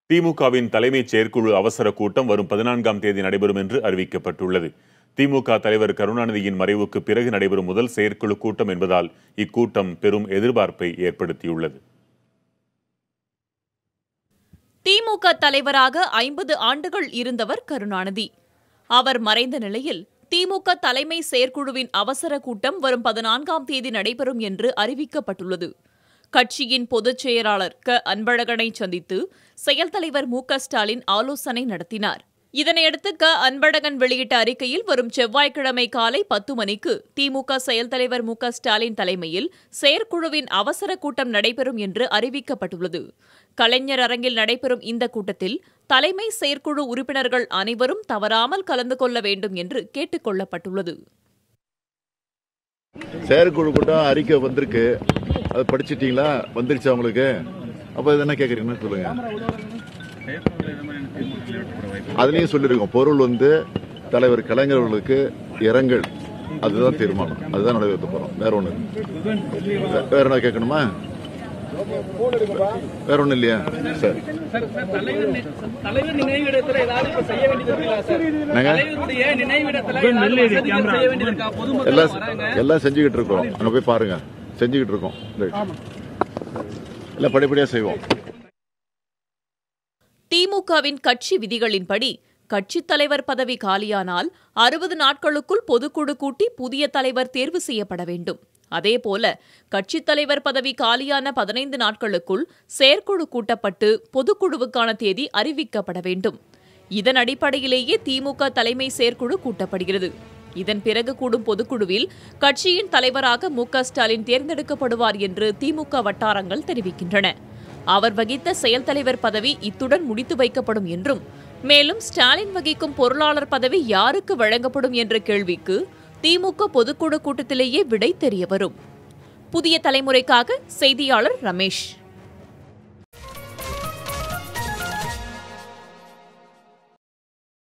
திமுகவின் தலைமைச் செயற்குழு அவசர கூட்டம் வரும் பதினான்காம் தேதி நடைபெறும் என்று அறிவிக்கப்பட்டுள்ளது திமுக தலைவர் கருணாநிதியின் மறைவுக்கு பிறகு நடைபெறும் முதல் செயற்குழு கூட்டம் என்பதால் இக்கூட்டம் பெரும் எதிர்பார்ப்பை ஏற்படுத்தியுள்ளது திமுக தலைவராக ஐம்பது ஆண்டுகள் இருந்தவர் கருணாநிதி அவர் மறைந்த நிலையில் திமுக தலைமை செயற்குழுவின் அவசர கூட்டம் வரும் பதினான்காம் தேதி நடைபெறும் என்று அறிவிக்கப்பட்டுள்ளது கட்சியின் பொதுச் செயலாளர் க அன்பழகனை சந்தித்து செயல் தலைவர் மு க ஸ்டாலின் ஆலோசனை நடத்தினார் இதனையடுத்து க அன்பழகன் வெளியிட்ட அறிக்கையில் வரும் செவ்வாய்க்கிழமை காலை பத்து மணிக்கு திமுக செயல் தலைவர் மு க ஸ்டாலின் தலைமையில் செயற்குழுவின் அவசர கூட்டம் நடைபெறும் என்று அறிவிக்கப்பட்டுள்ளது கலைஞர் அரங்கில் நடைபெறும் இந்த கூட்டத்தில் தலைமை செயற்குழு உறுப்பினர்கள் அனைவரும் தவறாமல் கலந்து கொள்ள வேண்டும் என்று கேட்டுக் கொள்ளப்பட்டுள்ளது செயற்குழு கூட்டம் அறிக்கை வந்திருக்கு அது படிச்சிட்டீங்களா வந்துருச்சா உங்களுக்கு அப்ப இது என்ன கேக்குறீங்கன்னு சொல்லுங்க அதுலயும் சொல்லிருக்கோம் பொருள் வந்து தலைவர் கலைஞர் அவர்களுக்கு இரங்கல் அதுதான் தீர்மானம் அதுதான் நிறைவேற்ற போறோம் வேற ஒண்ணு இல்ல. வேற என்ன கேட்கணுமா வேற ஒண்ணு இல்லையா சரி சார், சார், தலைவர் நி- தலைவர் நினைவிடத்துல ஏதாவது இப்ப செய்ய வேண்டியது இருக்குல்ல சார்? என்னங்க? தலைவருடைய நினைவிடத்துல ஏதாவது வசதிகள் செய்ய வேண்டியது இருக்கா? பொதுமக்கள் எல்லாம் வராங்க. எல்லாம் செஞ்சுக்கிட்டு இருக்கோம் அங்க போய் பாருங்க செஞ்சுக்கிட்டு இருக்கோம் எல்லாம் படிப்படியா செய்வோம் திமுகவின் கட்சி விதிகளின்படி கட்சித் தலைவர் பதவி காலியானால் அறுபது நாட்களுக்குள் பொதுக்குழு கூட்டி புதிய தலைவர் தேர்வு செய்யப்பட வேண்டும் அதேபோல கட்சித் தலைவர் பதவி காலியான பதினைந்து நாட்களுக்குள் செயற்குழு கூட்டப்பட்டு பொதுக்குழுவுக்கான தேதி அறிவிக்கப்பட வேண்டும் இதன் அடிப்படையிலேயே திமுக தலைமை செயற்குழு கூட்டப்படுகிறது இதன் பிறகு கூடும் பொதுக்குழுவில் கட்சியின் தலைவராக மு க ஸ்டாலின் தேர்ந்தெடுக்கப்படுவார் என்று திமுக வட்டாரங்கள் தெரிவிக்கின்றன அவர் வகித்த செயல் தலைவர் பதவி இத்துடன் முடித்து வைக்கப்படும் என்றும் மேலும் ஸ்டாலின் வகிக்கும் பொருளாளர் பதவி யாருக்கு வழங்கப்படும் என்ற கேள்விக்கு திமுக பொதுக்குழு கூட்டத்திலேயே விடை தெரியவரும் புதிய தலைமுறைக்காக செய்தியாளர் ரமேஷ்